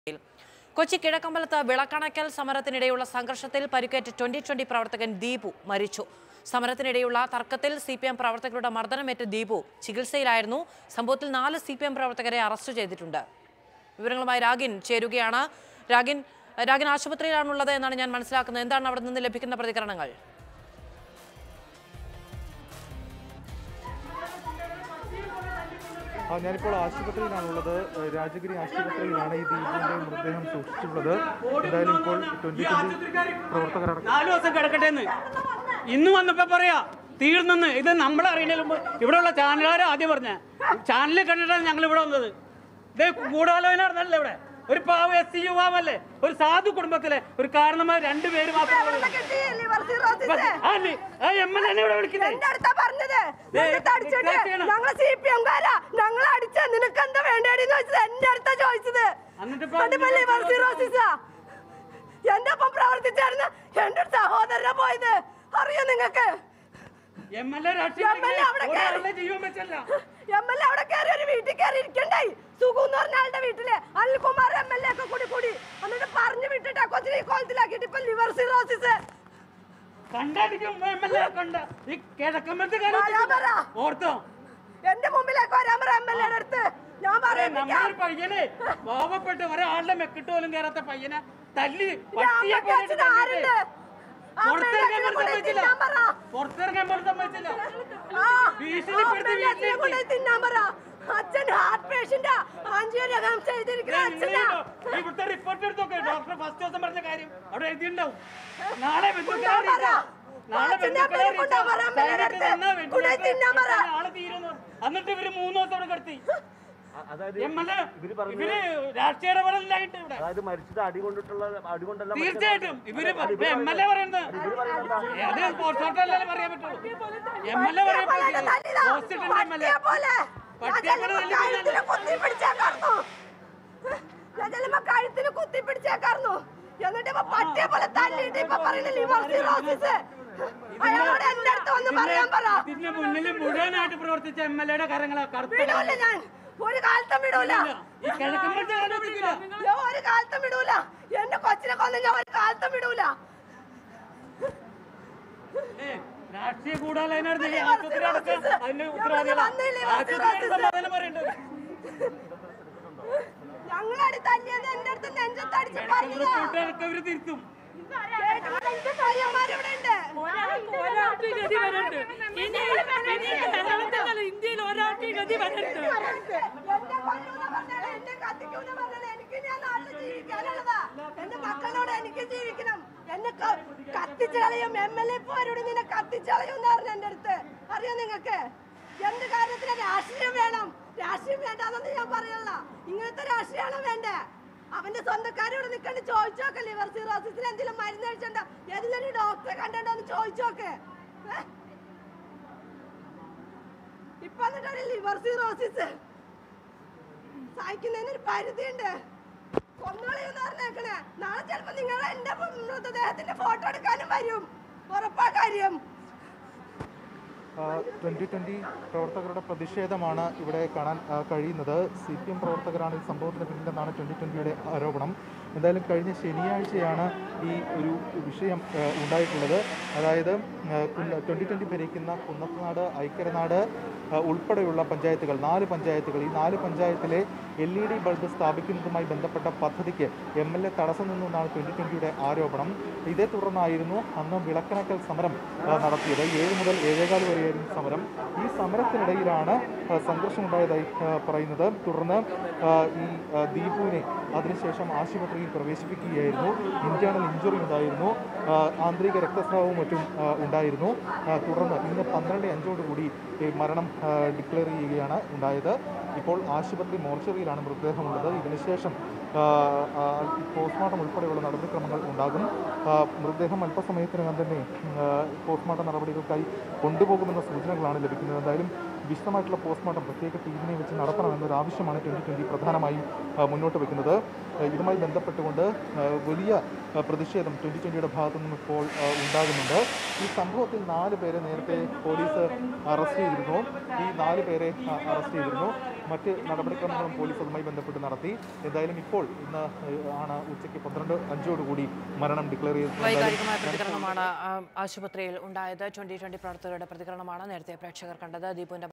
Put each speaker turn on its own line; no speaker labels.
കൊച്ചി കിഴക്കമ്പലത്ത് വിളക്കണക്കൽ സമരത്തിനിടെയുള്ള സംഘർഷത്തിൽ പരിക്കേറ്റ twenty twenty പ്രവർത്തകൻ ദീപു മരിച്ചു സമരത്തിനിടെയുള്ള തർക്കത്തിൽ സി പി എം പ്രവർത്തകരുടെ മർദ്ദനമേറ്റ ദീപു ചികിത്സയിലായിരുന്നു സംഭവത്തിൽ നാല് സി പി എം പ്രവർത്തകരെ അറസ്റ്റ് ചെയ്തിട്ടുണ്ട് വിവരങ്ങളുമായി രാഗിൻ ചേരുകയാണ് രാഗിൻ രാഗിൻ ആശുപത്രിയിലാണുള്ളത് എന്നാണ് ഞാൻ മനസ്സിലാക്കുന്നത് എന്താണ് അവിടെ നിന്ന് ലഭിക്കുന്ന പ്രതികരണങ്ങൾ
ആ, ഞാനിപ്പോൾ ആശുപത്രിയിലാണുള്ളത് ഏഹ് രാജഗിരി ആശുപത്രിയിലാണ് ഈ ദീപിന്റെ മൃതദേഹം സൂക്ഷിച്ചിട്ടുള്ളത് എന്തായാലും ഇപ്പോൾ ട്വന്റി ട്വന്റി പ്രവർത്തകരടക്കം
നാല് ദിവസം കിടക്കട്ടെ എന്ന് ഇന്ന് വന്നപ്പോ പറയാ തീർന്നെന്ന് ഇത് നമ്മൾ അറിയുന്നതിന് മുമ്പ് ഇവിടെയുള്ള ചാനലുകാരെ ആദ്യം പറഞ്ഞ ചാനലിൽ കണ്ടിട്ടാണ് ഞങ്ങൾ ഇവിടെ വന്നത് ഇത് ഗൂഢാലോചന നടന്നല്ലേ ഇവിടെ ഒരു പാവ എസ് സി യുവാവല്ലേ ഒരു സാധു കുടുംബത്തിലെ ഒരു കാരണമായ രണ്ടുപേര് മാത്രമേ എം എൽ എന്നെ ഇവിടെ വിളിക്കുന്നത്
എന്റെ അടുത്താ പറഞ്ഞത്
ദേ,
എന്നിട്ട് അടിച്ചിട്ട്
ക്ലാസ് ചെയ്യണം.
ഞങ്ങള് സി പി എം കാല ഞങ്ങൾ അടിച്ച നിനക്ക് എന്താ വേണ്ടേന്ന് ചോദിച്ചത് എന്റെ അടുത്താ ചോദിച്ചത്
എന്നിട്ട് ഇപ്പൊ
എന്നിട്ട് ഇപ്പൊ liver cirrhosis ആ. എന്റെ ഒപ്പം പ്രവർത്തിച്ചായിരുന്നു എന്റെ ഒരു സഹോദരനെ പോയത് അറിയോ നിങ്ങക്ക്
എം എൽ എ
MLA അവിടെ കയറി.
ഒരാളുടെ ജീവൻ വെച്ചല്ല
എം എൽ എ അവിടെ കയറി ഒരു വീട്ടിൽ കയറി ഇരിക്കണ്ടായി സുഖു എന്ന് പറഞ്ഞ ആളുടെ വീട്ടില് അനിൽകുമാർ എം എൽ എ ഒക്കെ കൂടി കൂടി എന്നിട്ട് പറഞ്ഞു വിട്ടിട്ടാ കൊച്ചിനെ ഈ കോലത്തിലാക്കിയിട്ട് ഇപ്പൊ ലിവർ സിറോസിസ്
കണ്ടടിക്കും എം എൽ എ കണ്ട ഈ കിഴക്കമ്പലത്തെ
വരാൻ പറ.
കാര്യം ഓർത്തോ
എന്റെ മുമ്പിലേക്ക് വരാൻ പറ എം എൽ എയുടെ അടുത്ത് ഞാൻ
നമ്മളൊരു
പറയാം
പയ്യനെ പാവപ്പെട്ട് ഒരാളുടെ മെക്കിട്ട് പോലും കയറാത്ത പയ്യനെ തല്ലി
ഈ
പട്ടിയെ
അമ്മയ്ക്ക്
പോലെ
അച്ഛന് ആരുണ്ട്? ആ
പുറത്തിറങ്ങാൻ
അമ്മേനെ
പോലും
അച്ഛനെ
സമ്മതിച്ചില്ല
തിന്നാൻ പറ.
പുറത്തിറങ്ങാൻ പോലും സമ്മതിച്ചില്ല
ആ,
ഭീഷണിപ്പെടുത്തി
ആ അമ്മേനെ അച്ഛനെ
വീട്ടിലിരുത്തി.
കൊണ്ടുപോയി തിന്നാൻ പറ. അച്ഛൻ ഹാർട്ട് പേഷ്യന്റാ ആഞ്ചിയോഗ്രാം ചെയ്തിരിക്കുന്ന അച്ഛനാ
ഇവിടുത്തെ റിപ്പോർട്ട് എടുത്തൊക്കെ ഡോക്ടർ ഫസ്റ്റ് ദിവസം പറഞ്ഞ കാര്യം അവിടെ എഴുതിണ്ടാവും നാളെ ബന്ധുക്കളെ
കൊണ്ടുപോകാൻ പറ.
അറിയിക്കാം. നാളെ
അച്ഛൻ്റെ
ബന്ധുക്കളെ
അമ്മേനെ കൊണ്ടുപോകാൻ പറ,
അറിയിക്കാം.
അമ്മേനെ
സൈനികർക്ക്
അടുത്ത്.
തന്നാ
കൊണ്ടുപോയി
വെന്റിലേറ്റർ
തിന്നാൻ പറ.
ഇപ്പൊ നാളെ തീരുന്നു എന്നിട്ട് ഇവര് മൂന്ന് ദിവസം അവിടെ കിടത്തി എം എൽ എ ഇവര് രാഷ്ട്രീയ ഇടപെടലായിട്ട് ഇവിടെ
അതായത് മരിച്ചത് അടി കൊണ്ടിട്ടുള്ള അടി കൊണ്ടല്ല
തീർച്ചയായിട്ടും ഇവര് എം എൽ എ പറയുന്നത് അത് പോസ്റ്റ്മോർട്ടം അല്ലേ പറയാൻ പറ്റുള്ളൂ എം എൽ എ
പട്ടിയെ പോലെ
പറയുന്നത്
തല്ലിതാ.
ഹോസ്പിറ്റലിന്റെ എം എൽ എ
പട്ടിയെ പോലെ.
പട്ടിയെ
ഞാൻ
പോലെ
ചെല്ലുമ്പോ
തല്ലി
കഴുത്തിന് കുത്തി പിടിച്ചേക്കാർന്നു. ഞാൻ ചെല്ലുമ്പോ കഴുത്തിന് കുത്തി പിടിച്ചേക്കാർന്നു. എന്നിട്ട് ഇപ്പൊ പട്ടിയെ പോലെ തല്ലിയിട്ട് ഇപ്പൊ പറയുന്ന liver cirrhosis. അയാളോട് എന്റെ അടുത്ത് വന്ന് പറയാൻ പറ
ഇതിന്റെ മുന്നിൽ മുഴുവനായിട്ട് പ്രവർത്തിച്ച എം എൽ എയുടെ കരങ്ങളെ കറുത്ത
വിടൂല ഞാൻ ഒരു കാലത്തും വിടൂല
ഈ കിഴക്കമ്പലത്തെ ആലോചിക്കില്ല
ഞാൻ ഒരു കാലത്തും വിടൂല എന്റെ കൊച്ചിനെ കൊന്ന് ഞാൻ ഒരു കാലത്തും വിടൂല
ഏ, രാഷ്ട്രീയ കൂടാലോചന
അതെ,
ആശുപത്രി അടക്കം
വന്നില്ലേ,
അതിന്
ഞാൻ
ഉത്തരവാദികളാ
വന്നില്ലേ,
ആശുപത്രി
വന്നില്ലേ.
സമാധാനം പറയേണ്ടത്
ഞങ്ങളടി തല്ലിയത് എന്റെ അടുത്ത് നെഞ്ചത്തടിച്ച് പറഞ്ഞതാ
കൂട്ടുകാരൊക്കെ ഇവര് തിരുത്തും
കേട്ടിട്ട് എന്റെ ഭാര്യമാരിവിടെ ഉണ്ട്
ഒരാൾക്ക് ഗതി വരണ്ട് ഇനി ഇനി കേരളത്തിൽ ഇന്ത്യയിൽ ഒരാൾക്ക് ഗതി വരണ്ട്
എന്നെ കൊല്ലൂന്ന് പറഞ്ഞാല് എന്നെ കത്തിക്കൂന്ന് പറഞ്ഞാല് എനിക്ക് ഞാൻ നാട്ടിൽ ജീവിക്കാനുള്ളതാ എന്റെ മക്കളോട് എനിക്ക് ജീവിക്കണം എന്നെ ക- കത്തിച്ച് കളയും എം എൽ എ പോരോട് നിന്നെ കത്തിച്ച് കളയും എന്ന് പറഞ്ഞു എന്റെ അടുത്ത് അറിയോ നിങ്ങക്ക് എന്ത് കാര്യത്തിന് രാഷ്ട്രീയം വേണം രാഷ്ട്രീയം വേണ്ടാന്നൊന്നും ഞാൻ പറയല്ല ഇങ്ങനത്തെ രാഷ്ട്രീയമാണോ വേണ്ടേ അവന്റെ സ്വന്തക്കാരോട് നിൽക്കണ്ട് ചോദിച്ചോക്കെ ലിവർ സിറോസിസിന് എന്തെങ്കിലും മരുന്ന് കഴിച്ചോ ഏതെങ്കിലും ഡോക്ടറെ കണ്ടോ എന്ന് ചോദിച്ചോക്കെ ഏ? ഇപ്പൊ എന്നിട്ട് ഒരു ലിവർ സിറോസിസ് സഹിക്കുന്നതിന് ഒരു പരിധിയുണ്ട് കൊന്നോളിയെന്ന് പറഞ്ഞേക്കണേ നാളെ ചിലപ്പോ നിങ്ങൾ എന്റെ മൃതദേഹത്തിന്റെ ഫോട്ടോ എടുക്കാനും വരും ഉറപ്പാ കാര്യം
ട്വൻ്റി ട്വൻ്റി പ്രവർത്തകരുടെ പ്രതിഷേധമാണ് ഇവിടെ കാണാൻ ആ, കഴിയുന്നത് സി പി എം പ്രവർത്തകരാണ് ഈ സംഭവത്തിന് പിന്നിലെന്നാണ് ട്വൻ്റി ട്വൻ്റിയുടെ ആരോപണം എന്തായാലും കഴിഞ്ഞ ശനിയാഴ്ചയാണ് ഈ ഒരു വിഷയം ആ, ഉണ്ടായിട്ടുള്ളത് അതായത് ട്വൻ്റി ട്വൻ്റി ഭരിക്കുന്ന കുന്നത്തനാട് ഐക്കരനാട് ആ, ഉൾപ്പെടെയുള്ള പഞ്ചായത്തുകൾ നാല് പഞ്ചായത്തുകൾ ഈ നാല് പഞ്ചായത്തിലെ എൽ ഇ ഡി ബൾബ് സ്ഥാപിക്കുന്നതുമായി ബന്ധപ്പെട്ട പദ്ധതിക്ക് എം എൽ എ തടസ്സം നിന്നെന്നാണ് ട്വൻ്റി ട്വൻ്റിയുടെ ആരോപണം ഇതേ തുടർന്നായിരുന്നു അന്ന് വിളക്കണക്കൽ സമരം ആ, നടത്തിയത് ഏഴ് മുതൽ ഏഴേകാൽ വരെയായിരുന്നു സമരം ഈ സമരത്തിനിടയിലാണ് ആ, സംഘർഷമുണ്ടായതായി ആ, പറയുന്നത് തുടർന്ന് ആ, ഈ ആ, ദീപുവിനെ അതിനുശേഷം ആശുപത്രിയിൽ പ്രവേശിപ്പിക്കുകയായിരുന്നു ഇന്റേണൽ ഇഞ്ചുറി ഉണ്ടായിരുന്നു ആ, ആന്തരിക രക്തസ്രാവവും മറ്റും ആ, ഉണ്ടായിരുന്നു ആ, തുടർന്ന് ഇന്ന് പന്ത്രണ്ട് അഞ്ചോടുകൂടി ഈ മരണം ഡിക്ലെയർ ചെയ്യുകയാണ് ഉണ്ടായത് ഇപ്പോൾ ആശുപത്രി മോർച്ചറിയിലാണ് മൃതദേഹമുള്ളത് ഇതിനുശേഷം ആ, ആ, പോസ്റ്റ്മോർട്ടം ഉൾപ്പെടെയുള്ള നടപടിക്രമങ്ങൾ ഉണ്ടാകും ആ, മൃതദേഹം അല്പസമയത്തിനകം തന്നെ ആ, പോസ്റ്റ്മോർട്ടം നടപടികൾക്കായി കൊണ്ടുപോകുമെന്ന സൂചനകളാണ് ലഭിക്കുന്നത് എന്തായാലും വിശദമായിട്ടുള്ള പോസ്റ്റ്മോർട്ടം പ്രത്യേക ടീമിനെ വെച്ച് നടത്തണമെന്നൊരു ആവശ്യമാണ് ട്വൻ്റി ട്വൻ്റി പ്രധാനമായും ആ, മുന്നോട്ട് വെക്കുന്നത് ആ, ഇതുമായി ബന്ധപ്പെട്ടുകൊണ്ട് ആ, വലിയ ആ, പ്രതിഷേധം ട്വൻ്റി ട്വൻ്റിയുടെ ഭാഗത്തു നിന്നും ഇപ്പോൾ ആ, ഉണ്ടാകുന്നുണ്ട് ഈ സംഭവത്തിൽ നാല് പേരെ നേരത്തെ പോലീസ് അറസ്റ്റ് ചെയ്തിരുന്നു ഈ നാല് പേരെ ആ, അറസ്റ്റ് ചെയ്തിരുന്നു മറ്റ് നടപടിക്രമങ്ങളും പോലീസ് അതുമായി ബന്ധപ്പെട്ട് നടത്തി എന്തായാലും ഇപ്പോൾ ഇന്ന് ഏഹ്, ആണ് ഉച്ചയ്ക്ക് പന്ത്രണ്ട് അഞ്ചോടുകൂടി മരണം ഡിക്ലെയർ ചെയ്തത്
വൈകാരികമായ പ്രതികരണമാണ് ആ, ആശുപത്രിയിൽ ഉണ്ടായത് ട്വന്റി ട്വന്റി പ്രവർത്തകരുടെ പ്രതികരണമാണ് നേരത്തെ പ്രേക്ഷകർ കണ്ടത് ദീപുവിന്റെ